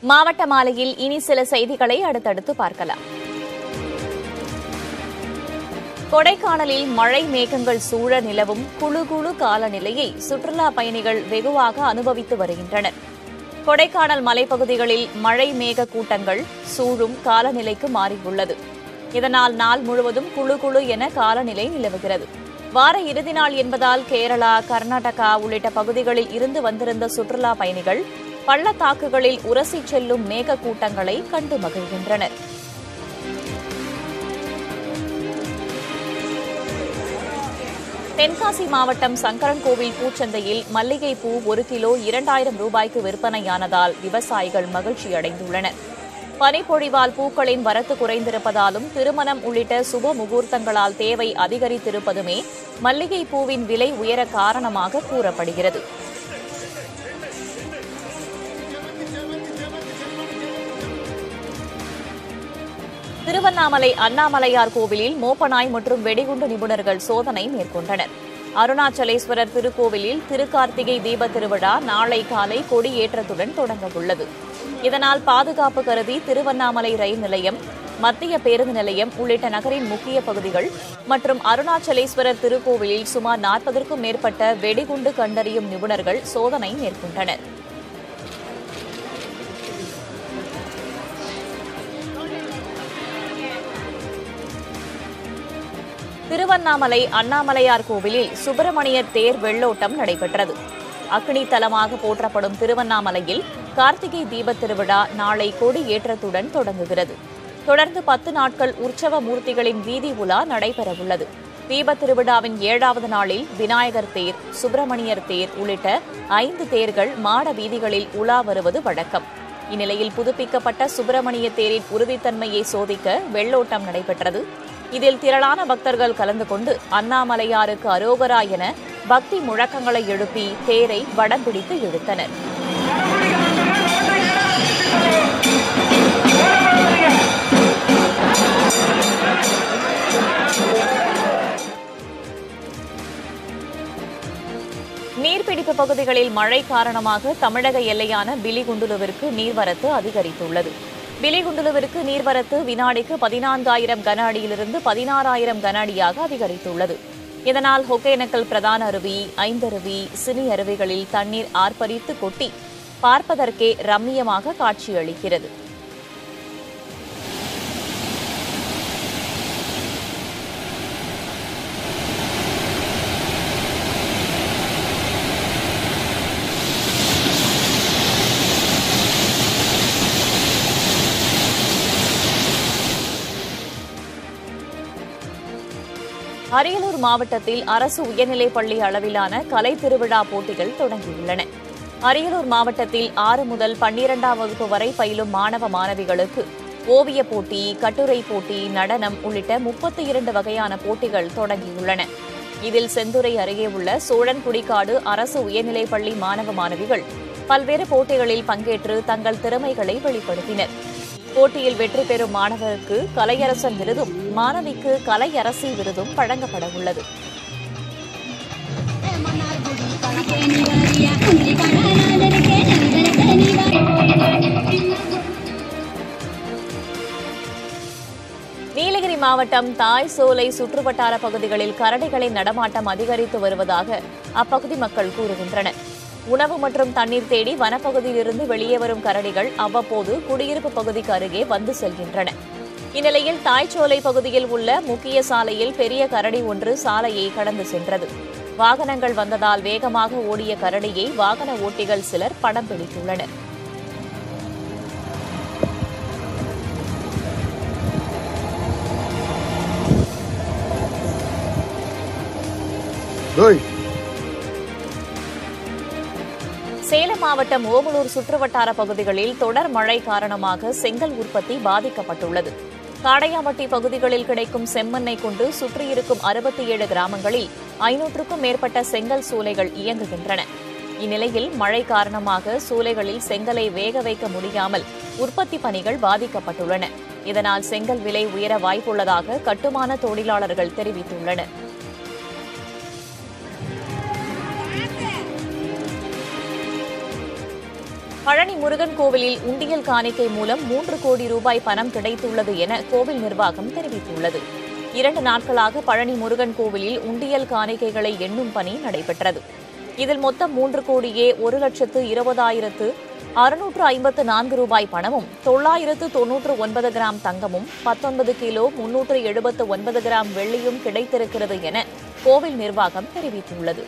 மாவட்ட மாலையில் இனி சில செய்திகளை அடுத்தடுத்து பார்க்கலாம் கொடைக்கானலில் மழை மேகங்கள் சூழ நிலவும் குழு குழு காலநிலையை சுற்றுலா பயணிகள் வெகுவாக அனுபவித்து வருகின்றனர் கொடைக்கானல் மலைப்பகுதிகளில் மழை மேக கூட்டங்கள் சூழும் காலநிலைக்கு மாறியுள்ளது இதனால் நாள் முழுவதும் குழு குழு என காலநிலை நிலவுகிறது வார இறுதி நாள் என்பதால் கேரளா கர்நாடகா உள்ளிட்ட பகுதிகளில் இருந்து வந்திருந்த சுற்றுலா பயணிகள் பள்ளத்தாக்குகளில் உரசிச் செல்லும் மேக கூட்டங்களை கண்டு மகிழ்கின்றனர் தென்காசி மாவட்டம் சங்கரன்கோவில் பூச்சந்தையில் மல்லிகை பூ ஒரு கிலோ இரண்டாயிரம் ரூபாய்க்கு விற்பனையானதால் விவசாயிகள் மகிழ்ச்சியடைந்துள்ளனர் பனிப்பொழிவால் பூக்களின் வரத்து குறைந்திருப்பதாலும் திருமணம் உள்ளிட்ட சுப முகூர்த்தங்களால் தேவை அதிகரித்திருப்பதுமே மல்லிகை பூவின் விலை உயர காரணமாக கூறப்படுகிறது திருவண்ணாமலை அண்ணாமலையார் கோவிலில் மோப்பநாய் மற்றும் வெடிகுண்டு நிபுணர்கள் சோதனை மேற்கொண்டனர் அருணாச்சலேஸ்வரர் திருக்கோவிலில் திருக்கார்த்திகை தீப திருவிழா நாளை காலை கொடியேற்றத்துடன் தொடங்கவுள்ளது இதனால் பாதுகாப்பு கருதி திருவண்ணாமலை ரயில் நிலையம் மத்திய பேருந்து நிலையம் உள்ளிட்ட நகரின் முக்கிய பகுதிகள் மற்றும் அருணாச்சலேஸ்வரர் திருக்கோவிலில் சுமார் நாற்பதற்கும் மேற்பட்ட வெடிகுண்டு கண்டறியும் நிபுணர்கள் சோதனை மேற்கொண்டனர் திருவண்ணாமலை அண்ணாமலையார் கோவிலில் சுப்பிரமணியர் தேர் வெள்ளோட்டம் நடைபெற்றது அக்னி தலமாக போற்றப்படும் திருவண்ணாமலையில் கார்த்திகை தீபத் திருவிழா நாளை கொடி ஏற்றத்துடன் தொடங்குகிறது தொடர்ந்து பத்து நாட்கள் உற்சவ மூர்த்திகளின் வீதி உலா நடைபெறவுள்ளது தீபத் திருவிழாவின் ஏழாவது நாளில் விநாயகர் தேர் சுப்பிரமணியர் தேர் உள்ளிட்ட ஐந்து தேர்கள் மாட வீதிகளில் உலா வருவது வழக்கம் இந்நிலையில் புதுப்பிக்கப்பட்ட சுப்பிரமணிய தேரின் உறுதித்தன்மையை சோதிக்க வெள்ளோட்டம் நடைபெற்றது இதில் திரளான பக்தர்கள் கலந்து கொண்டு அண்ணாமலையாருக்கு அரோகரா என பக்தி முழக்கங்களை எழுப்பி தேரை வடம் பிடித்து இழுத்தனர் நீர்பிடிப்பு பகுதிகளில் மழை காரணமாக தமிழக எல்லையான பிலிகுண்டுலுவிற்கு நீர்வரத்து அதிகரித்துள்ளது பிலிகுண்டுலுவிற்கு நீர்வரத்து வினாடிக்கு பதினான்காயிரம் கன அடியிலிருந்து பதினாறாயிரம் கன அடியாக அதிகரித்துள்ளது இதனால் ஒகேனக்கல் பிரதான அருவி ஐந்தருவி சினி அருவிகளில் தண்ணீர் ஆர்ப்பரித்து கொட்டி பார்ப்பதற்கே ரம்மியமாக காட்சியளிக்கிறது அரியலூர் மாவட்டத்தில் அரசு உயர்நிலைப் பள்ளி அளவிலான கலை திருவிழா போட்டிகள் தொடங்கியுள்ளன அரியலூர் மாவட்டத்தில் ஆறு முதல் பன்னிரெண்டாம் வகுப்பு வரை பயிலும் மாணவ மாணவிகளுக்கு ஓவியப் போட்டி கட்டுரை போட்டி நடனம் உள்ளிட்ட முப்பத்தி இரண்டு வகையான போட்டிகள் தொடங்கியுள்ளன இதில் செந்துறை அருகே உள்ள சோழன்குடிக்காடு அரசு உயர்நிலைப் பள்ளி மாணவ மாணவிகள் பல்வேறு போட்டிகளில் பங்கேற்று தங்கள் திறமைகளை வெளிப்படுத்தினர் போட்டியில் வெற்றி பெறும் மாணவருக்கு கலையரசன் விருதும் மாணவிக்கு கலையரசி விருதும் வழங்கப்பட உள்ளது நீலகிரி மாவட்டம் தாய் சோலை சுற்றுவட்டார பகுதிகளில் கரடிகளின் நடமாட்டம் அதிகரித்து வருவதாக அப்பகுதி மக்கள் கூறுகின்றனர் உணவு மற்றும் தண்ணீர் தேடி வனப்பகுதியிலிருந்து வெளியே வரும் கரடிகள் அவ்வப்போது குடியிருப்பு பகுதிக்கு அருகே வந்து செல்கின்றன இந்நிலையில் தாய்ச்சோலை பகுதியில் உள்ள முக்கிய சாலையில் பெரிய கரடி ஒன்று சாலையை கடந்து சென்றது வாகனங்கள் வந்ததால் வேகமாக ஓடிய கரடியை வாகன ஓட்டிகள் சிலர் படம் பிடித்துள்ளனர் டேய் சேலம் மாவட்டம் ஓமலூர் சுற்றுவட்டார பகுதிகளில் தொடர் மழை காரணமாக செங்கல் உற்பத்தி பாதிக்கப்பட்டுள்ளது காடையாம்பட்டி பகுதிகளில் கிடைக்கும் செம்மண்ணை கொண்டு சுற்றியிருக்கும் அறுபத்தி ஏழு கிராமங்களில் ஐநூற்றுக்கும் மேற்பட்ட செங்கல் சூளைகள் இயங்குகின்றன இந்நிலையில் மழை காரணமாக சூளைகளில் செங்கலை வேக வைக்க முடியாமல் உற்பத்தி பணிகள் பாதிக்கப்பட்டுள்ளன இதனால் செங்கல் விலை உயர வாய்ப்புள்ளதாக கட்டுமான தொழிலாளர்கள் தெரிவித்துள்ளனர் பழனி முருகன் கோவிலில் உண்டியல் காணிக்கை மூலம் மூன்று கோடி ரூபாய் பணம் கிடைத்துள்ளது என கோவில் நிர்வாகம் தெரிவித்துள்ளது இரண்டு நாட்களாக பழனி முருகன் கோவிலில் உண்டியல் காணிக்கைகளை எண்ணும் பணி நடைபெற்றது இதில் மொத்தம் மூன்று கோடியே ஒரு லட்சத்து இருபதாயிரத்து அறுநூற்று ஐம்பத்து நான்கு ரூபாய் பணமும் தொள்ளாயிரத்து தொன்னூற்று ஒன்பது கிராம் தங்கமும் பத்தொன்பது கிலோ முன்னூற்று எழுபத்து ஒன்பது கிராம் வெள்ளியும் கிடைத்திருக்கிறது என கோவில் நிர்வாகம் தெரிவித்துள்ளது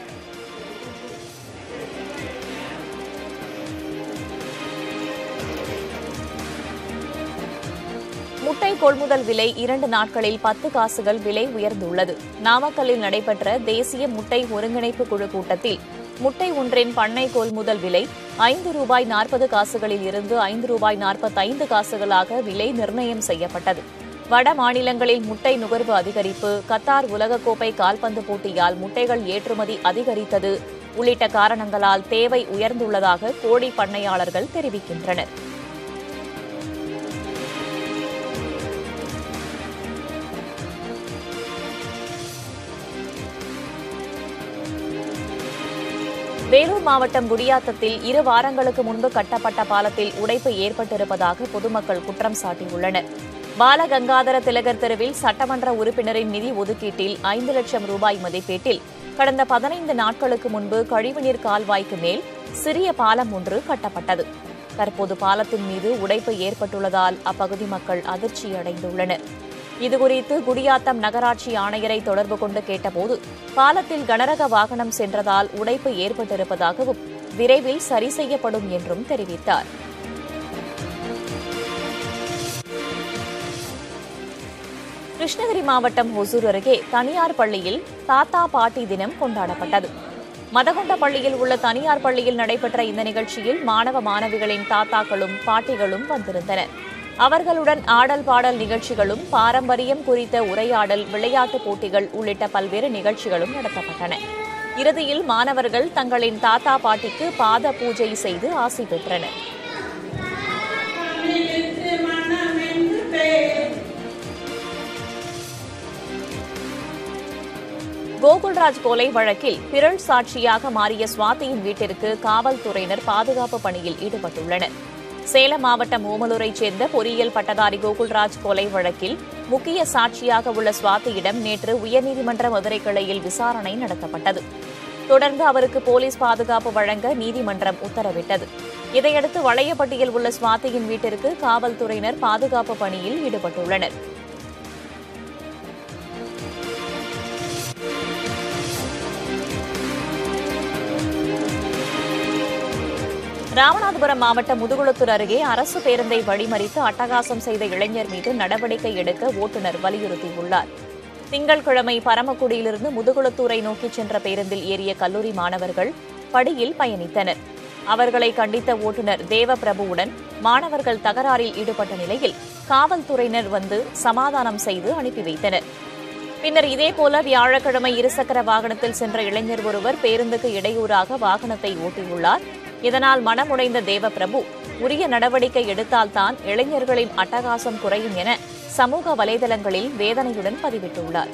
முட்டை கொள்முதல் விலை இரண்டு நாட்களில் பத்து காசுகள் விலை உயர்ந்துள்ளது நாமக்கல்லில் நடைபெற்ற தேசிய முட்டை ஒருங்கிணைப்பு குழு கூட்டத்தில் முட்டை ஒன்றின் பண்ணை கொள்முதல் விலை ஐந்து ரூபாய் நாற்பது காசுகளில் இருந்து ஐந்து ரூபாய் நாற்பத்தைந்து காசுகளாக விலை நிர்ணயம் செய்யப்பட்டது வட மாநிலங்களில் முட்டை நுகர்வு அதிகரிப்பு கத்தார் உலகக்கோப்பை கால்பந்து போட்டியால் முட்டைகள் ஏற்றுமதி அதிகரித்தது உள்ளிட்ட காரணங்களால் தேவை உயர்ந்துள்ளதாக கோழி பண்ணையாளர்கள் தெரிவிக்கின்றனர் வேலூர் மாவட்டம் குடியாத்தத்தில் இரு வாரங்களுக்கு முன்பு கட்டப்பட்ட பாலத்தில் உடைப்பு ஏற்பட்டிருப்பதாக பொதுமக்கள் குற்றம் சாட்டியுள்ளனர் பாலகங்காதர திலகர் தெருவில் சட்டமன்ற உறுப்பினரின் நிதி ஒதுக்கீட்டில் ஐந்து லட்சம் ரூபாய் மதிப்பீட்டில் கடந்த பதினைந்து நாட்களுக்கு முன்பு கழிவுநீர் கால்வாய்க்கு மேல் சிறிய பாலம் ஒன்று கட்டப்பட்டது தற்போது பாலத்தின் மீது உடைப்பு ஏற்பட்டுள்ளதால் அப்பகுதி மக்கள் அதிர்ச்சியடைந்துள்ளனர் இதுகுறித்து குடியாத்தம் நகராட்சி ஆணையரை தொடர்பு கொண்டு கேட்டபோது பாலத்தில் கனரக வாகனம் சென்றதால் உடைப்பு ஏற்பட்டிருப்பதாகவும் விரைவில் சரி செய்யப்படும் என்றும் தெரிவித்தார் கிருஷ்ணகிரி மாவட்டம் ஒசூர் அருகே தனியார் பள்ளியில் தாத்தா பாட்டி தினம் கொண்டாடப்பட்டது மதகுண்ட பள்ளியில் உள்ள தனியார் பள்ளியில் நடைபெற்ற இந்த நிகழ்ச்சியில் மாணவ மாணவிகளின் தாத்தாக்களும் பாட்டிகளும் வந்திருந்தனர் அவர்களுடன் ஆடல் பாடல் நிகழ்ச்சிகளும் பாரம்பரியம் குறித்த உரையாடல் விளையாட்டுப் போட்டிகள் உள்ளிட்ட பல்வேறு நிகழ்ச்சிகளும் நடத்தப்பட்டன இறுதியில் மாணவர்கள் தங்களின் தாத்தா பாட்டிக்கு பாத பூஜை செய்து ஆசி பெற்றனர் கோகுல்ராஜ் கொலை வழக்கில் பிறழ் சாட்சியாக மாறிய சுவாதியின் வீட்டிற்கு காவல்துறையினர் பாதுகாப்பு பணியில் ஈடுபட்டுள்ளனர் சேலம் மாவட்டம் ஓமலூரைச் சேர்ந்த பொறியியல் பட்டதாரி கோகுல்ராஜ் கொலை வழக்கில் முக்கிய சாட்சியாக உள்ள சுவாதியிடம் நேற்று உயர்நீதிமன்ற மதுரை கிளையில் விசாரணை நடத்தப்பட்டது தொடர்ந்து அவருக்கு போலீஸ் பாதுகாப்பு வழங்க நீதிமன்றம் உத்தரவிட்டது இதையடுத்து வளையப்பட்டியில் உள்ள சுவாதியின் வீட்டிற்கு காவல்துறையினர் பாதுகாப்பு பணியில் ஈடுபட்டுள்ளனர் ராமநாதபுரம் மாவட்டம் முதுகுளத்தூர் அருகே அரசு பேருந்தை வழிமறித்து அட்டகாசம் செய்த இளைஞர் மீது நடவடிக்கை எடுக்க ஓட்டுநர் வலியுறுத்தியுள்ளார் திங்கட்கிழமை பரமக்குடியிலிருந்து முதுகுளத்தூரை நோக்கிச் சென்ற பேருந்தில் ஏறிய கல்லூரி மாணவர்கள் படியில் பயணித்தனர் அவர்களை கண்டித்த ஓட்டுநர் தேவபிரபுவுடன் மாணவர்கள் தகராறில் ஈடுபட்ட நிலையில் காவல்துறையினர் வந்து சமாதானம் செய்து அனுப்பி வைத்தனர் பின்னர் இதேபோல வியாழக்கிழமை இருசக்கர வாகனத்தில் சென்ற இளைஞர் ஒருவர் பேருந்துக்கு இடையூறாக வாகனத்தை ஓட்டியுள்ளார் இதனால் மனமுடைந்த தேவபிரபு உரிய நடவடிக்கை எடுத்தால்தான் இளைஞர்களின் அட்டகாசம் குறையும் என சமூக வலைதளங்களில் வேதனையுடன் பதிவிட்டுள்ளார்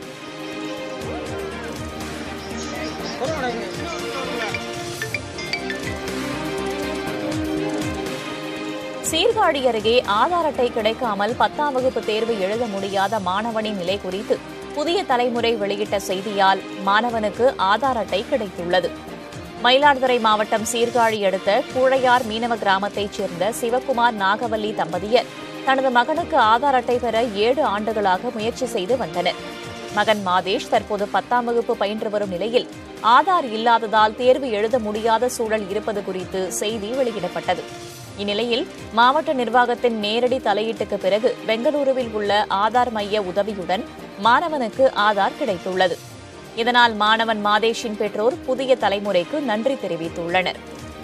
சீர்காழி அருகே ஆதார் அட்டை கிடைக்காமல் பத்தாம் வகுப்பு தேர்வு எழுத முடியாத மாணவனின் நிலை குறித்து புதிய தலைமுறை வெளியிட்ட செய்தியால் மாணவனுக்கு ஆதார் அட்டை கிடைத்துள்ளது மயிலாடுதுறை மாவட்டம் சீர்காழி அடுத்த கூழையார் மீனவ கிராமத்தைச் சேர்ந்த சிவக்குமார் நாகவல்லி தம்பதியர் தனது மகனுக்கு ஆதார் அட்டை பெற ஏழு ஆண்டுகளாக முயற்சி செய்து வந்தனர் மகன் மாதேஷ் தற்போது பத்தாம் வகுப்பு பயின்று வரும் நிலையில் ஆதார் இல்லாததால் தேர்வு எழுத முடியாத சூழல் இருப்பது குறித்து செய்தி வெளியிடப்பட்டது இந்நிலையில் மாவட்ட நிர்வாகத்தின் நேரடி தலையீட்டுக்கு பிறகு பெங்களூருவில் உள்ள ஆதார் மைய உதவியுடன் மாணவனுக்கு ஆதார் கிடைத்துள்ளது இதனால் மாணவன் மாதேஷின் பெற்றோர் புதிய தலைமுறைக்கு நன்றி தெரிவித்துள்ளனர்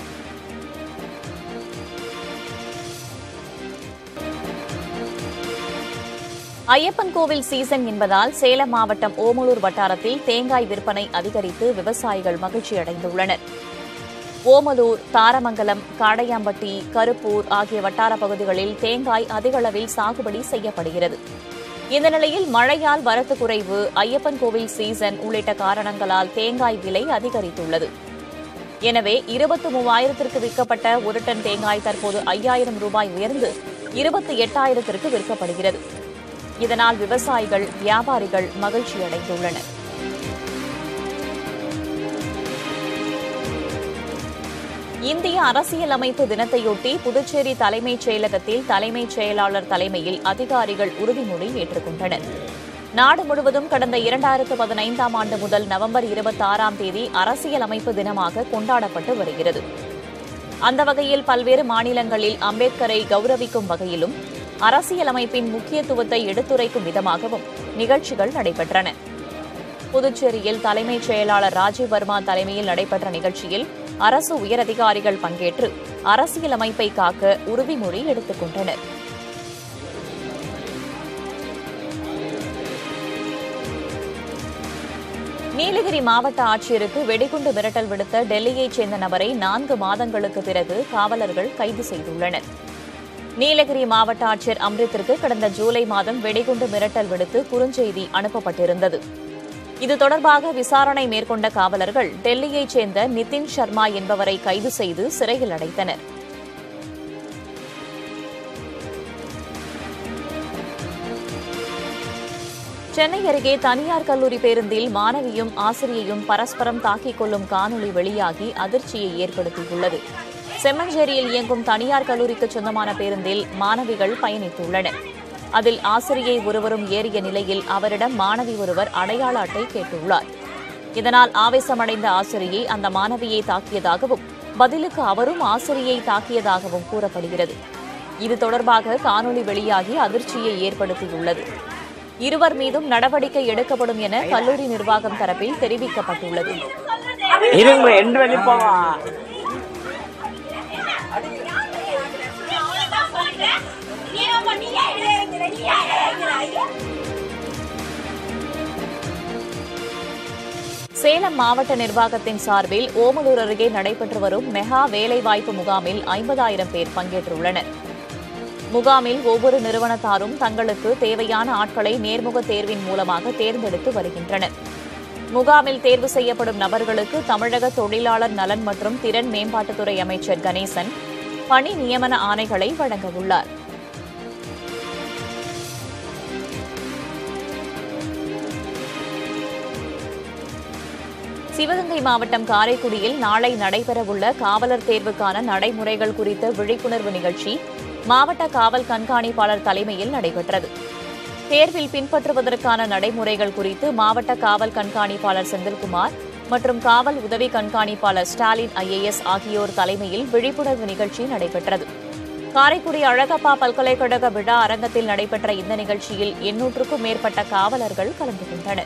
ஐயப்பன் கோவில் சீசன் என்பதால் சேலம் மாவட்டம் ஓமலூர் வட்டாரத்தில் தேங்காய் விற்பனை அதிகரித்து விவசாயிகள் மகிழ்ச்சியடைந்துள்ளனர் ஓமலூர் தாரமங்கலம் காடையாம்பட்டி கருப்பூர் ஆகிய வட்டார பகுதிகளில் தேங்காய் அதிகளவில் சாகுபடி செய்யப்படுகிறது இந்த நிலையில் மழையால் வரத்து குறைவு ஐயப்பன் கோவில் சீசன் உள்ளிட்ட காரணங்களால் தேங்காய் விலை அதிகரித்துள்ளது எனவே இருபத்தி மூவாயிரத்திற்கு விற்கப்பட்ட ஒரு டன் தேங்காய் தற்போது ஐயாயிரம் ரூபாய் உயர்ந்து இருபத்தி எட்டாயிரத்திற்கு விற்கப்படுகிறது இதனால் விவசாயிகள் வியாபாரிகள் மகிழ்ச்சி அடைந்துள்ளனர் இந்திய அரசியலமைப்பு தினத்தையொட்டி புதுச்சேரி தலைமைச் செயலகத்தில் தலைமைச் செயலாளர் தலைமையில் அதிகாரிகள் உறுதிமொழி ஏற்றுக்கொண்டனர் நாடு முழுவதும் கடந்த இரண்டாயிரத்து பதினைந்தாம் ஆண்டு முதல் நவம்பர் இருபத்தி ஆறாம் தேதி அரசியலமைப்பு தினமாக கொண்டாடப்பட்டு வருகிறது அந்த வகையில் பல்வேறு மாநிலங்களில் அம்பேத்கரை கௌரவிக்கும் வகையிலும் அரசியலமைப்பின் முக்கியத்துவத்தை எடுத்துரைக்கும் விதமாகவும் நிகழ்ச்சிகள் நடைபெற்றன புதுச்சேரியில் தலைமைச் செயலாளர் ராஜீவ் வர்மா தலைமையில் நடைபெற்ற நிகழ்ச்சியில் அரசு உயரதிகாரிகள் பங்கேற்று அரசியலமைப்பை காக்க உறுதிமொழி எடுத்துக் கொண்டனர் நீலகிரி மாவட்ட ஆட்சியருக்கு வெடிகுண்டு மிரட்டல் விடுத்த டெல்லியைச் சேர்ந்த நபரை நான்கு மாதங்களுக்கு பிறகு காவலர்கள் கைது செய்துள்ளனர் நீலகிரி மாவட்ட ஆட்சியர் அம்ரித்திற்கு கடந்த ஜூலை மாதம் வெடிகுண்டு மிரட்டல் விடுத்து குறுஞ்செய்தி அனுப்பப்பட்டிருந்தது இது தொடர்பாக விசாரணை மேற்கொண்ட காவலர்கள் டெல்லியைச் சேர்ந்த நிதின் சர்மா என்பவரை கைது செய்து சிறையில் அடைத்தனர் சென்னை அருகே தனியார் கல்லூரி பேருந்தில் மாணவியும் ஆசிரியையும் பரஸ்பரம் தாக்கிக் கொள்ளும் காணொலி வெளியாகி அதிர்ச்சியை ஏற்படுத்தியுள்ளது செம்மஞ்சேரியில் இயங்கும் தனியார் கல்லூரிக்கு சொந்தமான பேருந்தில் மாணவிகள் பயணித்துள்ளனர் அதில் ஆசிரியை ஒருவரும் ஏறிய நிலையில் அவரிடம் மாணவி ஒருவர் அடையாள அட்டை கேட்டுள்ளார் இதனால் ஆவேசமடைந்த ஆசிரியை அந்த மாணவியை தாக்கியதாகவும் பதிலுக்கு அவரும் ஆசிரியை தாக்கியதாகவும் கூறப்படுகிறது இது தொடர்பாக காணொலி வெளியாகி அதிர்ச்சியை ஏற்படுத்தியுள்ளது இருவர் மீதும் நடவடிக்கை எடுக்கப்படும் என கல்லூரி நிர்வாகம் தரப்பில் தெரிவிக்கப்பட்டுள்ளது இருங்க எண்டு வழி போவா சேலம் மாவட்ட நிர்வாகத்தின் சார்பில் ஓமலூர் அருகே நடைபெற்று வரும் மெகா வேலைவாய்ப்பு முகாமில் ஐம்பதாயிரம் பேர் பங்கேற்றுள்ளனர் முகாமில் ஒவ்வொரு நிறுவனத்தாரும் தங்களுக்கு தேவையான ஆட்களை நேர்முக தேர்வின் மூலமாக தேர்ந்தெடுத்து வருகின்றனர் முகாமில் தேர்வு செய்யப்படும் நபர்களுக்கு தமிழக தொழிலாளர் நலன் மற்றும் திறன் மேம்பாட்டுத்துறை அமைச்சர் கணேசன் பணி நியமன ஆணைகளை வழங்கவுள்ளார் சிவகங்கை மாவட்டம் காரைக்குடியில் நாளை நடைபெறவுள்ள காவலர் தேர்வுக்கான நடைமுறைகள் குறித்த விழிப்புணர்வு நிகழ்ச்சி மாவட்ட காவல் கண்காணிப்பாளர் தலைமையில் நடைபெற்றது தேர்வில் பின்பற்றுவதற்கான நடைமுறைகள் குறித்து மாவட்ட காவல் கண்காணிப்பாளர் செந்தில்குமார் மற்றும் காவல் உதவி கண்காணிப்பாளர் ஸ்டாலின் ஐஏஎஸ் ஆகியோர் தலைமையில் விழிப்புணர்வு நிகழ்ச்சி நடைபெற்றது காரைக்குடி அழகப்பா பல்கலைக்கழக விழா அரங்கத்தில் நடைபெற்ற இந்த நிகழ்ச்சியில் எண்ணூற்றுக்கும் மேற்பட்ட காவலர்கள் கலந்து கொண்டனர்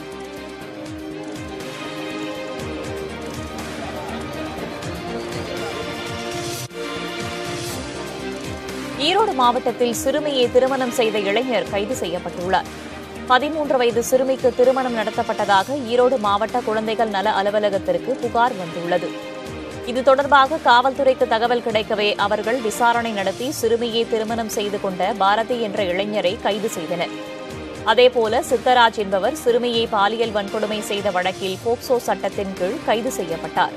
ஈரோடு மாவட்டத்தில் சிறுமியை திருமணம் செய்த இளைஞர் கைது செய்யப்பட்டுள்ளார் பதிமூன்று வயது சிறுமிக்கு திருமணம் நடத்தப்பட்டதாக ஈரோடு மாவட்ட குழந்தைகள் நல அலுவலகத்திற்கு புகார் வந்துள்ளது இது தொடர்பாக காவல்துறைக்கு தகவல் கிடைக்கவே அவர்கள் விசாரணை நடத்தி சிறுமியை திருமணம் செய்து கொண்ட பாரதி என்ற இளைஞரை கைது செய்தனர் அதேபோல சித்தராஜ் என்பவர் சிறுமியை பாலியல் வன்கொடுமை செய்த வழக்கில் போக்சோ சட்டத்தின் கீழ் கைது செய்யப்பட்டார்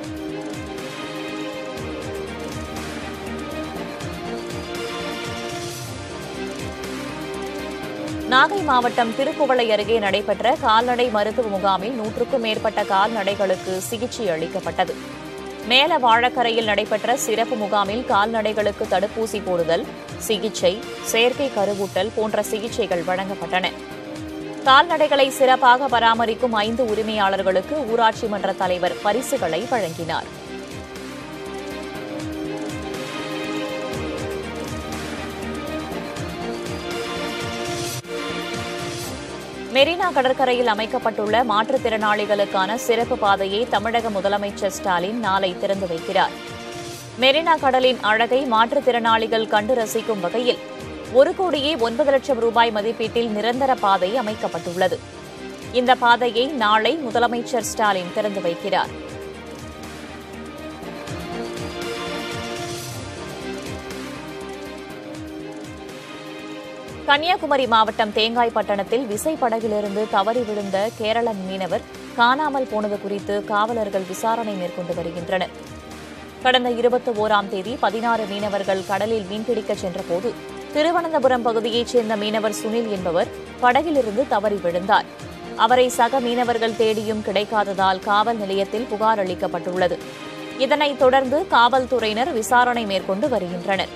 நாகை மாவட்டம் திருக்குவளை அருகே நடைபெற்ற கால்நடை மருத்துவ முகாமில் நூற்றுக்கும் மேற்பட்ட கால்நடைகளுக்கு சிகிச்சை அளிக்கப்பட்டது மேல வாழக்கரையில் நடைபெற்ற சிறப்பு முகாமில் கால்நடைகளுக்கு தடுப்பூசி போடுதல் சிகிச்சை செயற்கை கருவூட்டல் போன்ற சிகிச்சைகள் வழங்கப்பட்டன கால்நடைகளை சிறப்பாக பராமரிக்கும் ஐந்து உரிமையாளர்களுக்கு ஊராட்சி மன்ற தலைவர் பரிசுகளை வழங்கினார் மெரினா கடற்கரையில் அமைக்கப்பட்டுள்ள மாற்றுத்திறனாளிகளுக்கான சிறப்பு பாதையை தமிழக முதலமைச்சர் ஸ்டாலின் நாளை திறந்து வைக்கிறார் மெரினா கடலின் அழகை மாற்றுத்திறனாளிகள் கண்டு ரசிக்கும் வகையில் ஒரு கோடியே ஒன்பது லட்சம் ரூபாய் மதிப்பீட்டில் நிரந்தர பாதை அமைக்கப்பட்டுள்ளது இந்த பாதையை நாளை முதலமைச்சர் ஸ்டாலின் திறந்து வைக்கிறார் கன்னியாகுமரி மாவட்டம் தேங்காய்பட்டணத்தில் விசைப்படகிலிருந்து தவறி விழுந்த கேரள மீனவர் காணாமல் போனது குறித்து காவலர்கள் விசாரணை மேற்கொண்டு வருகின்றனர் கடந்த இருபத்தி ஓராம் தேதி பதினாறு மீனவர்கள் கடலில் மீன்பிடிக்கச் சென்றபோது திருவனந்தபுரம் பகுதியைச் சேர்ந்த மீனவர் சுனில் என்பவர் படகிலிருந்து தவறி விழுந்தார் அவரை சக மீனவர்கள் தேடியும் கிடைக்காததால் காவல் நிலையத்தில் புகார் அளிக்கப்பட்டுள்ளது இதனைத் தொடர்ந்து காவல்துறையினர் விசாரணை மேற்கொண்டு வருகின்றனர்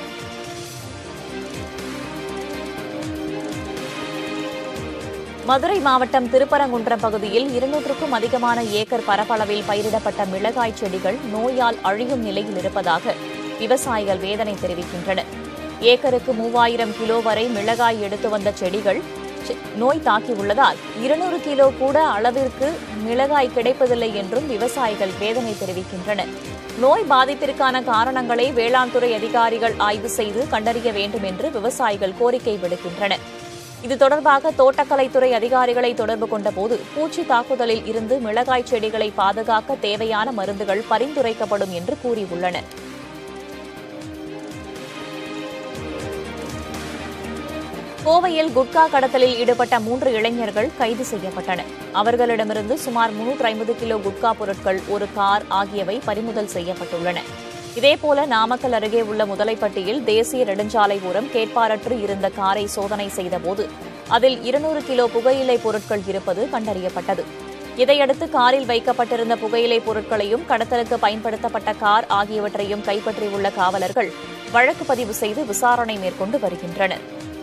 மதுரை மாவட்டம் திருப்பரங்குன்றம் பகுதியில் இருநூற்றுக்கும் அதிகமான ஏக்கர் பரப்பளவில் பயிரிடப்பட்ட மிளகாய் செடிகள் நோயால் அழியும் நிலையில் இருப்பதாக விவசாயிகள் வேதனை தெரிவிக்கின்றனர் ஏக்கருக்கு மூவாயிரம் கிலோ வரை மிளகாய் எடுத்து வந்த செடிகள் செ- நோய் தாக்கியுள்ளதால் இருநூறு கிலோ கூட அளவிற்கு மிளகாய் கிடைப்பதில்லை என்றும் விவசாயிகள் வேதனை தெரிவிக்கின்றனர் நோய் பாதிப்பிற்கான காரணங்களை வேளாண் துறை அதிகாரிகள் ஆய்வு செய்து கண்டறிய வேண்டும் என்று விவசாயிகள் கோரிக்கை விடுக்கின்றனர் இது தொடர்பாக தோட்டக்கலைத்துறை அதிகாரிகளை தொடர்பு கொண்டபோது பூச்சி தாக்குதலில் இருந்து மிளகாய் செடிகளை பாதுகாக்க தேவையான மருந்துகள் பரிந்துரைக்கப்படும் என்று கூறியுள்ளனர் கோவையில் குட்கா கடத்தலில் ஈடுபட்ட மூன்று இளைஞர்கள் கைது செய்யப்பட்டனர் அவர்களிடமிருந்து சுமார் முன்னூற்று ஐம்பது கிலோ குட்கா பொருட்கள் ஒரு கார் ஆகியவை பறிமுதல் செய்யப்பட்டுள்ளன இதேபோல நாமக்கல் அருகே உள்ள முதலைப்பட்டியில் தேசிய நெடுஞ்சாலை ஓரம் கேட்பாரற்று இருந்த காரை சோதனை செய்தபோது அதில் இருநூறு கிலோ புகையிலை பொருட்கள் இருப்பது கண்டறியப்பட்டது இதையடுத்து காரில் வைக்கப்பட்டிருந்த புகையிலை பொருட்களையும் கடத்தலுக்கு பயன்படுத்தப்பட்ட கார் ஆகியவற்றையும் கைப்பற்றியுள்ள காவலர்கள் வழக்கு பதிவு செய்து விசாரணை மேற்கொண்டு வருகின்றனர்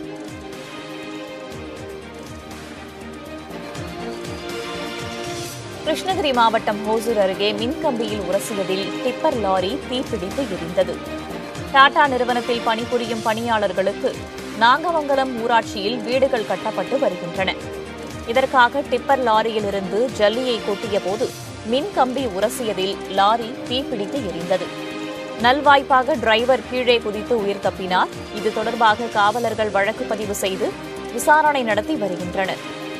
கிருஷ்ணகிரி மாவட்டம் ஹோசூர் அருகே மின்கம்பியில் உரசியதில் டிப்பர் லாரி தீப்பிடித்து எரிந்தது டாடா நிறுவனத்தில் பணிபுரியும் பணியாளர்களுக்கு நாகமங்கலம் ஊராட்சியில் வீடுகள் கட்டப்பட்டு வருகின்றன இதற்காக டிப்பர் லாரியிலிருந்து ஜல்லியை கொட்டியபோது மின்கம்பி உரசியதில் லாரி தீப்பிடித்து எரிந்தது நல்வாய்ப்பாக டிரைவர் கீழே குதித்து உயிர் தப்பினார் இது தொடர்பாக காவலர்கள் வழக்கு பதிவு செய்து விசாரணை நடத்தி வருகின்றனர்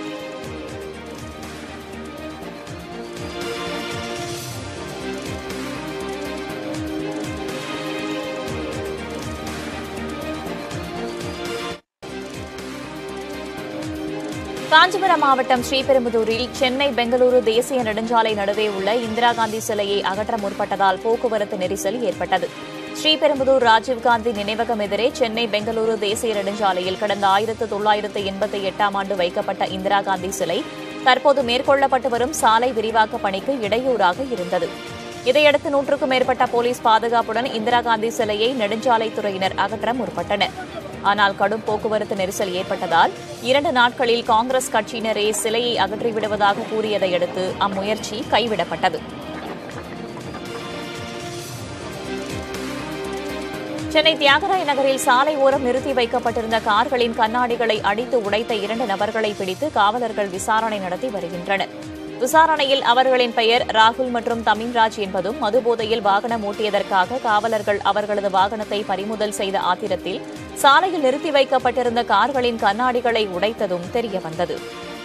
காஞ்சிபுரம் மாவட்டம் ஸ்ரீபெரும்புதூரில் சென்னை பெங்களூரு தேசிய நெடுஞ்சாலை நடுவே உள்ள இந்திரா காந்தி சிலையை அகற்ற முற்பட்டதால் போக்குவரத்து நெரிசல் ஏற்பட்டது ஸ்ரீபெரும்புதூர் ராஜீவ்காந்தி நினைவகம் எதிரே சென்னை பெங்களூரு தேசிய நெடுஞ்சாலையில் கடந்த ஆயிரத்து தொள்ளாயிரத்து எண்பத்தி எட்டாம் ஆண்டு வைக்கப்பட்ட இந்திரா காந்தி சிலை தற்போது மேற்கொள்ளப்பட்டு வரும் சாலை விரிவாக்க பணிக்கு இடையூறாக இருந்தது இதையடுத்து நூற்றுக்கும் மேற்பட்ட போலீஸ் பாதுகாப்புடன் இந்திரா காந்தி சிலையை நெடுஞ்சாலைத்துறையினர் அகற்ற முற்பட்டனர் ஆனால் கடும் போக்குவரத்து நெரிசல் ஏற்பட்டதால் இரண்டு நாட்களில் காங்கிரஸ் கட்சியினரே சிலையை அகற்றிவிடுவதாக கூறியதை அடுத்து அம்முயற்சி கைவிடப்பட்டது சென்னை தியாகராய நகரில் சாலை ஓரம் நிறுத்தி வைக்கப்பட்டிருந்த கார்களின் கண்ணாடிகளை அடித்து உடைத்த இரண்டு நபர்களை பிடித்து காவலர்கள் விசாரணை நடத்தி வருகின்றனர் விசாரணையில் அவர்களின் பெயர் ராகுல் மற்றும் தமின்ராஜ் என்பதும் மதுபோதையில் வாகனம் ஓட்டியதற்காக காவலர்கள் அவர்களது வாகனத்தை பறிமுதல் செய்த ஆத்திரத்தில் சாலையில் நிறுத்தி வைக்கப்பட்டிருந்த கார்களின் கண்ணாடிகளை உடைத்ததும் தெரியவந்தது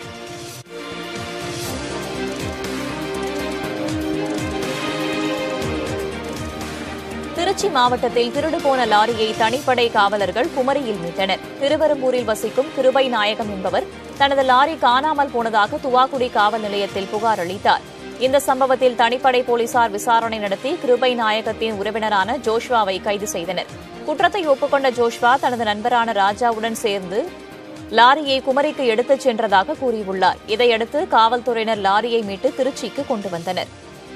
திருச்சி மாவட்டத்தில் திருடு போன லாரியை தனிப்படை காவலர்கள் குமரியில் மீட்டனர் திருவெரும்பூரில் வசிக்கும் கிருபை நாயகம் என்பவர் தனது லாரி காணாமல் போனதாக துவாக்குடி காவல் நிலையத்தில் புகார் அளித்தார் இந்த சம்பவத்தில் தனிப்படை போலீசார் விசாரணை நடத்தி கிருபை நாயகத்தின் உறவினரான ஜோஷ்வாவை கைது செய்தனர் குற்றத்தை ஒப்புக்கொண்ட ஜோஷ்வா தனது நண்பரான ராஜாவுடன் சேர்ந்து லாரியை குமரிக்கு எடுத்துச் சென்றதாக கூறியுள்ளார் இதையடுத்து காவல்துறையினர் லாரியை மீட்டு திருச்சிக்கு கொண்டு வந்தனர்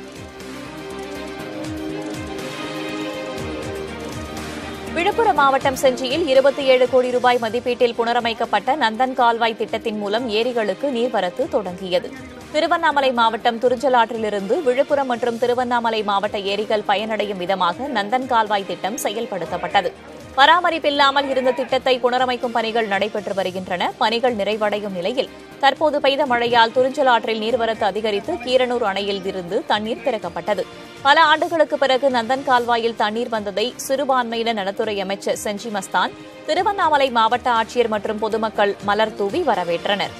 விழுப்புரம் மாவட்டம் செஞ்சியில் இருபத்தி ஏழு கோடி ரூபாய் மதிப்பீட்டில் புனரமைக்கப்பட்ட நந்தன் கால்வாய் திட்டத்தின் மூலம் ஏரிகளுக்கு நீர்வரத்து தொடங்கியது திருவண்ணாமலை மாவட்டம் துறிஞ்சலாற்றிலிருந்து விழுப்புரம் மற்றும் திருவண்ணாமலை மாவட்ட ஏரிகள் பயனடையும் விதமாக நந்தன் கால்வாய் திட்டம் செயல்படுத்தப்பட்டது பராமரிப்பில்லாமல் இருந்த திட்டத்தை புனரமைக்கும் பணிகள் நடைபெற்று வருகின்றன பணிகள் நிறைவடையும் நிலையில் தற்போது பெய்த மழையால் துறிஞ்சலாற்றில் நீர்வரத்து அதிகரித்து கீரனூர் அணையில் இருந்து தண்ணீர் திறக்கப்பட்டது பல ஆண்டுகளுக்கு பிறகு நந்தன் கால்வாயில் தண்ணீர் வந்ததை சிறுபான்மையின நலத்துறை அமைச்சர் செஞ்சி மஸ்தான் திருவண்ணாமலை மாவட்ட ஆட்சியர் மற்றும் பொதுமக்கள் மலர் தூவி வரவேற்றனர்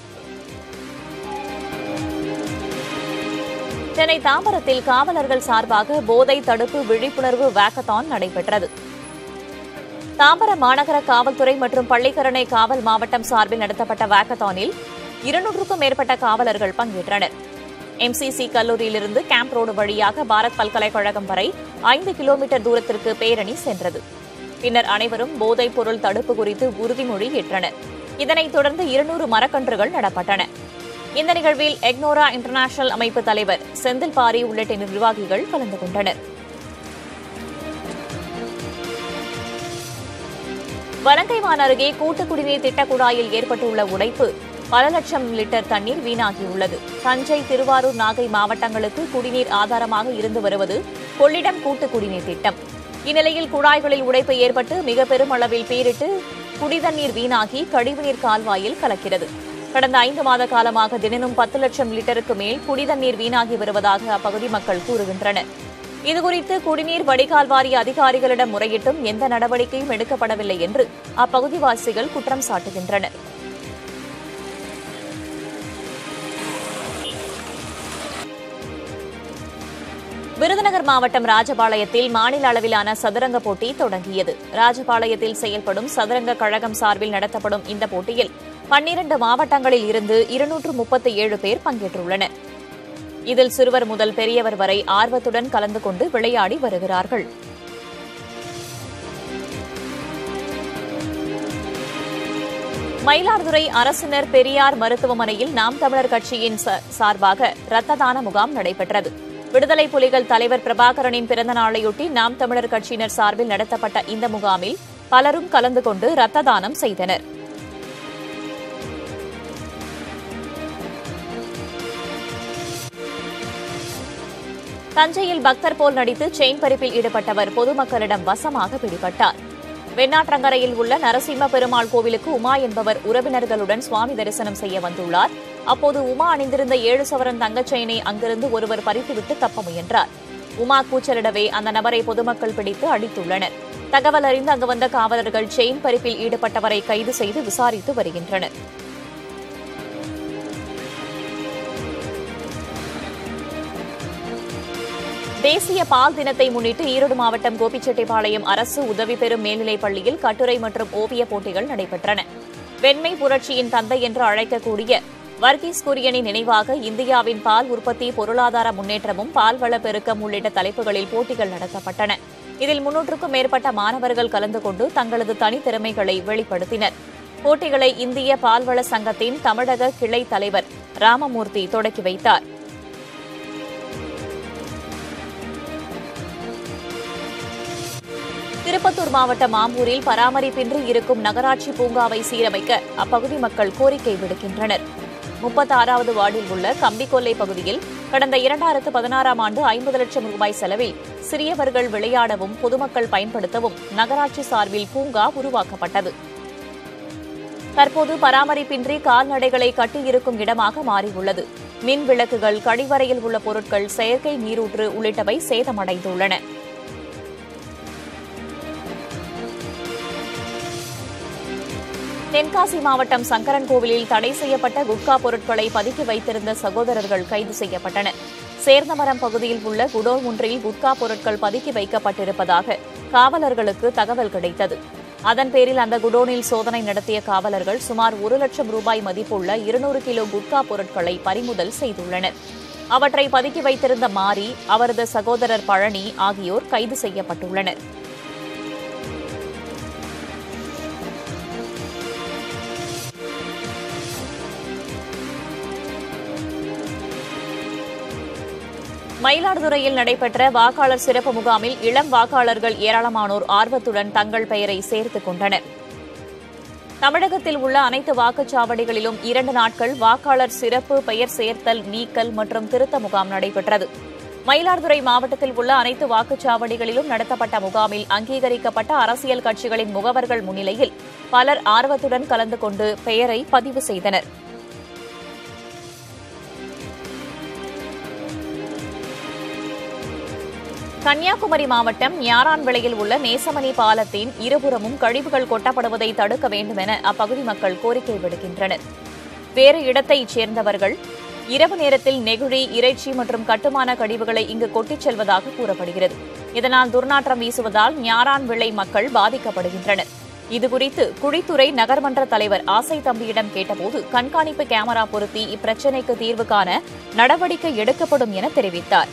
சென்னை தாம்பரத்தில் காவலர்கள் சார்பாக போதை தடுப்பு விழிப்புணர்வு வாக்கத்தான் நடைபெற்றது தாம்பரம் மாநகர காவல்துறை மற்றும் பள்ளிக்கரணை காவல் மாவட்டம் சார்பில் நடத்தப்பட்ட வாக்கத்தானில் இருநூற்றுக்கும் மேற்பட்ட காவலர்கள் பங்கேற்றனர் எம்சிசி கல்லூரியிலிருந்து கேம்ப் ரோடு வழியாக பாரத் பல்கலைக்கழகம் வரை ஐந்து கிலோமீட்டர் தூரத்திற்கு பேரணி சென்றது பின்னர் அனைவரும் போதைப் பொருள் தடுப்பு குறித்து உறுதிமொழி ஏற்றனர் இதனைத் தொடர்ந்து இருநூறு மரக்கன்றுகள் நடப்பட்டன இந்த நிகழ்வில் எக்னோரா இன்டர்நேஷனல் அமைப்பு தலைவர் செந்தில் பாரி உள்ளிட்ட நிர்வாகிகள் கலந்து கொண்டனர் வலங்கைமான் அருகே கூட்டு குடிநீர் திட்ட குழாயில் ஏற்பட்டுள்ள உடைப்பு பல லட்சம் லிட்டர் தண்ணீர் வீணாகியுள்ளது தஞ்சை திருவாரூர் நாகை மாவட்டங்களுக்கு குடிநீர் ஆதாரமாக இருந்து வருவது கொள்ளிடம் கூட்டு குடிநீர் திட்டம் இந்நிலையில் குழாய்களில் உடைப்பு ஏற்பட்டு மிக பெரும் அளவில் பீரிட்டு குடிதண்ணீர் வீணாகி கழிவுநீர் கால்வாயில் கலக்கிறது கடந்த ஐந்து மாத காலமாக தினமும் பத்து லட்சம் லிட்டருக்கு மேல் குடிதண்ணீர் வீணாகி வருவதாக அப்பகுதி மக்கள் கூறுகின்றனர் இதுகுறித்து குடிநீர் வடிகால் வாரிய அதிகாரிகளிடம் முறையிட்டும் எந்த நடவடிக்கையும் எடுக்கப்படவில்லை என்று அப்பகுதிவாசிகள் குற்றம் சாட்டுகின்றனர் விருதுநகர் மாவட்டம் ராஜபாளையத்தில் மாநில அளவிலான சதுரங்க போட்டி தொடங்கியது ராஜபாளையத்தில் செயல்படும் சதுரங்க கழகம் சார்பில் நடத்தப்படும் இந்த போட்டியில் பன்னிரண்டு மாவட்டங்களில் இருந்து இருநூற்று முப்பத்தி ஏழு பேர் பங்கேற்றுள்ளனர் இதில் சிறுவர் முதல் பெரியவர் வரை ஆர்வத்துடன் கலந்து கொண்டு விளையாடி வருகிறார்கள் மயிலாடுதுறை அரசினர் பெரியார் மருத்துவமனையில் நாம் தமிழர் கட்சியின் ச- சார்பாக இரத்த தான முகாம் நடைபெற்றது விடுதலை புலிகள் தலைவர் பிரபாகரனின் பிறந்த நாளையொட்டி நாம் தமிழர் கட்சியினர் சார்பில் நடத்தப்பட்ட இந்த முகாமில் பலரும் கலந்து கொண்டு இரத்த தானம் செய்தனர் தஞ்சையில் பக்தர் போல் நடித்து செயின் பறிப்பில் ஈடுபட்டவர் பொதுமக்களிடம் வசமாக பிடிபட்டார் வெண்ணாற்றங்கரையில் உள்ள நரசிம்ம பெருமாள் கோவிலுக்கு உமா என்பவர் உறவினர்களுடன் சுவாமி தரிசனம் செய்ய வந்துள்ளார் அப்போது உமா அணிந்திருந்த ஏழு சவரன் தங்கச் செயினை அங்கிருந்து ஒருவர் பறித்துவிட்டு தப்ப முயன்றார் உமா கூச்சலிடவே அந்த நபரை பொதுமக்கள் பிடித்து அடித்துள்ளனர் தகவல் அறிந்து அங்கு வந்த காவலர்கள் செயின் பறிப்பில் ஈடுபட்டவரை கைது செய்து விசாரித்து வருகின்றனர் தேசிய பால் தினத்தை முன்னிட்டு ஈரோடு மாவட்டம் கோபிச்செட்டிப்பாளையம் அரசு உதவி பெறும் மேல்நிலைப் பள்ளியில் கட்டுரை மற்றும் ஓவியப் போட்டிகள் நடைபெற்றன வெண்மை புரட்சியின் தந்தை என்று அழைக்கக்கூடிய வர்கீஸ் குரியனின் நினைவாக இந்தியாவின் பால் உற்பத்தி பொருளாதார முன்னேற்றமும் பால்வள பெருக்கம் உள்ளிட்ட தலைப்புகளில் போட்டிகள் நடத்தப்பட்டன இதில் முன்னூற்றுக்கும் மேற்பட்ட மாணவர்கள் கலந்து கொண்டு தங்களது தனித்திறமைகளை வெளிப்படுத்தினர் போட்டிகளை இந்திய பால்வள சங்கத்தின் தமிழக கிளை தலைவர் ராமமூர்த்தி தொடக்கி வைத்தார் திருப்பத்தூர் மாவட்டம் ஆம்பூரில் பராமரிப்பின்றி இருக்கும் நகராட்சி பூங்காவை சீரமைக்க அப்பகுதி மக்கள் கோரிக்கை விடுக்கின்றனர் முப்பத்தாறாவது வார்டில் உள்ள கம்பிக்கொல்லை பகுதியில் கடந்த இரண்டாயிரத்து பதினாறாம் ஆண்டு ஐம்பது லட்சம் ரூபாய் செலவில் சிறியவர்கள் விளையாடவும் பொதுமக்கள் பயன்படுத்தவும் நகராட்சி சார்பில் பூங்கா உருவாக்கப்பட்டது தற்போது பராமரிப்பின்றி கால்நடைகளை கட்டியிருக்கும் இடமாக மாறியுள்ளது மின் விளக்குகள் கழிவறையில் உள்ள பொருட்கள் செயற்கை நீரூற்று உள்ளிட்டவை சேதமடைந்துள்ளன தென்காசி மாவட்டம் சங்கரன்கோவிலில் தடை செய்யப்பட்ட குட்கா பொருட்களை பதுக்கி வைத்திருந்த சகோதரர்கள் கைது செய்யப்பட்டனர் சேர்ந்தமரம் பகுதியில் உள்ள குடோன் ஒன்றில் குட்கா பொருட்கள் பதுக்கி வைக்கப்பட்டிருப்பதாக காவலர்களுக்கு தகவல் கிடைத்தது அதன் பேரில் அந்த குடோனில் சோதனை நடத்திய காவலர்கள் சுமார் ஒரு லட்சம் ரூபாய் மதிப்புள்ள இருநூறு கிலோ குட்கா பொருட்களை பறிமுதல் செய்துள்ளனர் அவற்றை பதுக்கி வைத்திருந்த மாரி அவரது சகோதரர் பழனி ஆகியோர் கைது செய்யப்பட்டுள்ளனர் மயிலாடுதுறையில் நடைபெற்ற வாக்காளர் சிறப்பு முகாமில் இளம் வாக்காளர்கள் ஏராளமானோர் ஆர்வத்துடன் தங்கள் பெயரை சேர்த்துக் கொண்டனர் தமிழகத்தில் உள்ள அனைத்து வாக்குச்சாவடிகளிலும் இரண்டு நாட்கள் வாக்காளர் சிறப்பு பெயர் சேர்த்தல் நீக்கல் மற்றும் திருத்த முகாம் நடைபெற்றது மயிலாடுதுறை மாவட்டத்தில் உள்ள அனைத்து வாக்குச்சாவடிகளிலும் நடத்தப்பட்ட முகாமில் அங்கீகரிக்கப்பட்ட அரசியல் கட்சிகளின் முகவர்கள் முன்னிலையில் பலர் ஆர்வத்துடன் கலந்து கொண்டு பெயரை பதிவு செய்தனர் கன்னியாகுமரி மாவட்டம் ஞாரான்விளையில் உள்ள நேசமணி பாலத்தின் இருபுறமும் கழிவுகள் கொட்டப்படுவதை தடுக்க வேண்டும் என அப்பகுதி மக்கள் கோரிக்கை விடுக்கின்றனர் வேறு இடத்தைச் சேர்ந்தவர்கள் இரவு நேரத்தில் நெகிழி இறைச்சி மற்றும் கட்டுமான கழிவுகளை இங்கு கொட்டிச் செல்வதாக கூறப்படுகிறது இதனால் துர்நாற்றம் வீசுவதால் ஞாரான் விளை மக்கள் பாதிக்கப்படுகின்றனர் இதுகுறித்து குழித்துறை நகர்மன்ற தலைவர் ஆசை தம்பியிடம் கேட்டபோது கண்காணிப்பு கேமரா பொருத்தி இப்பிரச்சினைக்கு தீர்வு காண நடவடிக்கை எடுக்கப்படும் என தெரிவித்தார்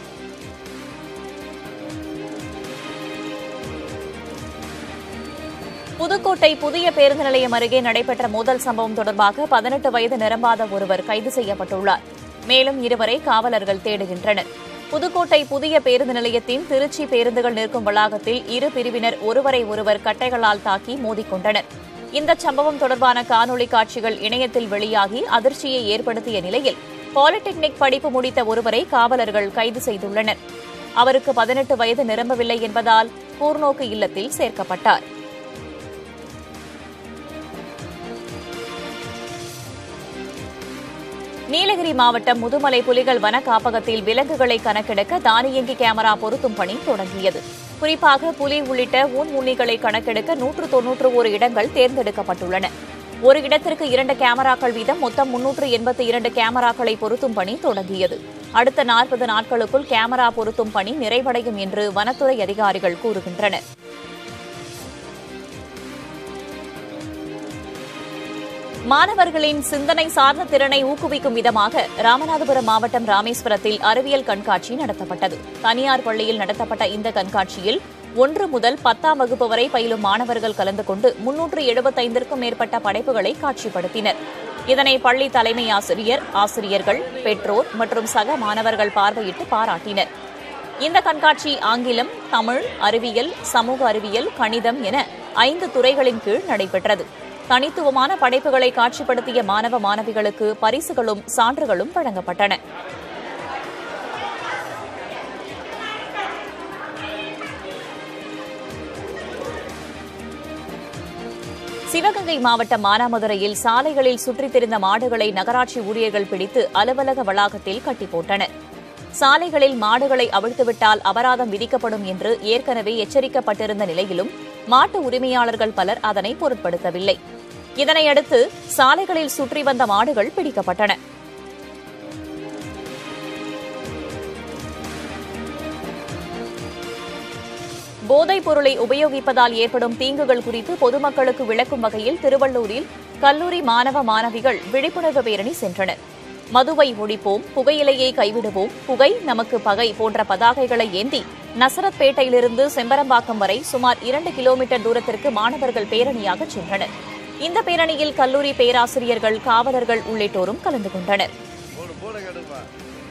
புதுக்கோட்டை புதிய பேருந்து நிலையம் அருகே நடைபெற்ற மோதல் சம்பவம் தொடர்பாக பதினெட்டு வயது நிரம்பாத ஒருவர் கைது செய்யப்பட்டுள்ளார் மேலும் இருவரை காவலர்கள் தேடுகின்றனர் புதுக்கோட்டை புதிய பேருந்து நிலையத்தின் திருச்சி பேருந்துகள் நிற்கும் வளாகத்தில் இரு பிரிவினர் ஒருவரை ஒருவர் கட்டைகளால் தாக்கி மோதிக்கொண்டனர் இந்த சம்பவம் தொடர்பான காணொலி காட்சிகள் இணையத்தில் வெளியாகி அதிர்ச்சியை ஏற்படுத்திய நிலையில் பாலிடெக்னிக் படிப்பு முடித்த ஒருவரை காவலர்கள் கைது செய்துள்ளனர் அவருக்கு பதினெட்டு வயது நிரம்பவில்லை என்பதால் கூர்நோக்கு இல்லத்தில் சேர்க்கப்பட்டார் நீலகிரி மாவட்டம் முதுமலை புலிகள் வன காப்பகத்தில் விலங்குகளை கணக்கெடுக்க தானியங்கி கேமரா பொருத்தும் பணி தொடங்கியது குறிப்பாக புலி உள்ளிட்ட ஊன் உண்ணிகளை கணக்கெடுக்க நூற்று தொன்னூற்று ஒரு இடங்கள் தேர்ந்தெடுக்கப்பட்டுள்ளன ஒரு இடத்திற்கு இரண்டு கேமராக்கள் வீதம் மொத்தம் முன்னூற்று எண்பத்தி இரண்டு கேமராக்களை பொருத்தும் பணி தொடங்கியது அடுத்த நாற்பது நாட்களுக்குள் கேமரா பொருத்தும் பணி நிறைவடையும் என்று வனத்துறை அதிகாரிகள் கூறுகின்றனர் மாணவர்களின் சிந்தனை சார்ந்த திறனை ஊக்குவிக்கும் விதமாக ராமநாதபுரம் மாவட்டம் ராமேஸ்வரத்தில் அறிவியல் கண்காட்சி நடத்தப்பட்டது தனியார் பள்ளியில் நடத்தப்பட்ட இந்த கண்காட்சியில் ஒன்று முதல் பத்தாம் வகுப்பு வரை பயிலும் மாணவர்கள் கலந்து கொண்டு முன்னூற்று எழுபத்தைந்திற்கும் மேற்பட்ட படைப்புகளை காட்சிப்படுத்தினர் இதனை பள்ளி தலைமை ஆசிரியர் ஆசிரியர்கள் பெற்றோர் மற்றும் சக மாணவர்கள் பார்வையிட்டு பாராட்டினர் இந்த கண்காட்சி ஆங்கிலம் தமிழ் அறிவியல் சமூக அறிவியல் கணிதம் என ஐந்து துறைகளின் கீழ் நடைபெற்றது தனித்துவமான படைப்புகளை காட்சிப்படுத்திய மாணவ மாணவிகளுக்கு பரிசுகளும் சான்றுகளும் வழங்கப்பட்டன சிவகங்கை மாவட்டம் மானாமதுரையில் சாலைகளில் சுற்றித் திரிந்த மாடுகளை நகராட்சி ஊழியர்கள் பிடித்து அலுவலக வளாகத்தில் கட்டி போட்டனர் சாலைகளில் மாடுகளை அவிழ்த்துவிட்டால் அபராதம் விதிக்கப்படும் என்று ஏற்கனவே எச்சரிக்கப்பட்டிருந்த நிலையிலும் மாட்டு உரிமையாளர்கள் பலர் அதனை பொருட்படுத்தவில்லை இதனையடுத்து சாலைகளில் சுற்றி வந்த மாடுகள் பிடிக்கப்பட்டன போதைப் பொருளை உபயோகிப்பதால் ஏற்படும் தீங்குகள் குறித்து பொதுமக்களுக்கு விளக்கும் வகையில் திருவள்ளூரில் கல்லூரி மாணவ மாணவிகள் விழிப்புணர்வு பேரணி சென்றனர் மதுவை ஒழிப்போம் புகையிலையை கைவிடுவோம் புகை நமக்கு பகை போன்ற பதாகைகளை ஏந்தி நசரத்பேட்டையிலிருந்து செம்பரம்பாக்கம் வரை சுமார் இரண்டு கிலோமீட்டர் தூரத்திற்கு மாணவர்கள் பேரணியாக சென்றனர் இந்த பேரணியில் கல்லூரி பேராசிரியர்கள் காவலர்கள் உள்ளிட்டோரும் கலந்து கொண்டனர் போடு போட கெடுப்பா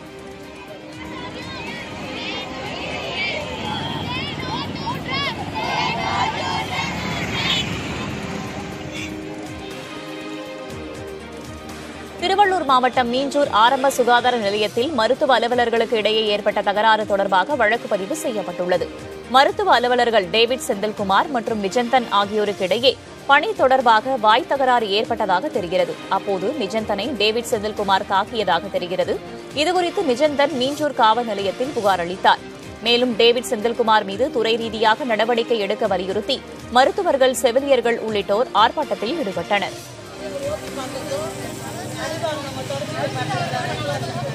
திருவள்ளூர் மாவட்டம் மீஞ்சூர் ஆரம்ப சுகாதார நிலையத்தில் மருத்துவ அலுவலர்களுக்கு இடையே ஏற்பட்ட தகராறு தொடர்பாக வழக்கு பதிவு செய்யப்பட்டுள்ளது மருத்துவ அலுவலர்கள் டேவிட் செந்தில்குமார் மற்றும் நிஜந்தன் ஆகியோருக்கு இடையே பணி தொடர்பாக வாய் தகராறு ஏற்பட்டதாக தெரிகிறது அப்போது நிஜந்தனை டேவிட் செந்தில்குமார் தாக்கியதாக தெரிகிறது இதுகுறித்து நிஜந்தன் மீஞ்சூர் காவல் நிலையத்தில் புகார் அளித்தார் மேலும் டேவிட் செந்தில்குமார் மீது துறை ரீதியாக நடவடிக்கை எடுக்க வலியுறுத்தி மருத்துவர்கள் செவிலியர்கள் உள்ளிட்டோர் ஆர்ப்பாட்டத்தில் ஈடுபட்டனர்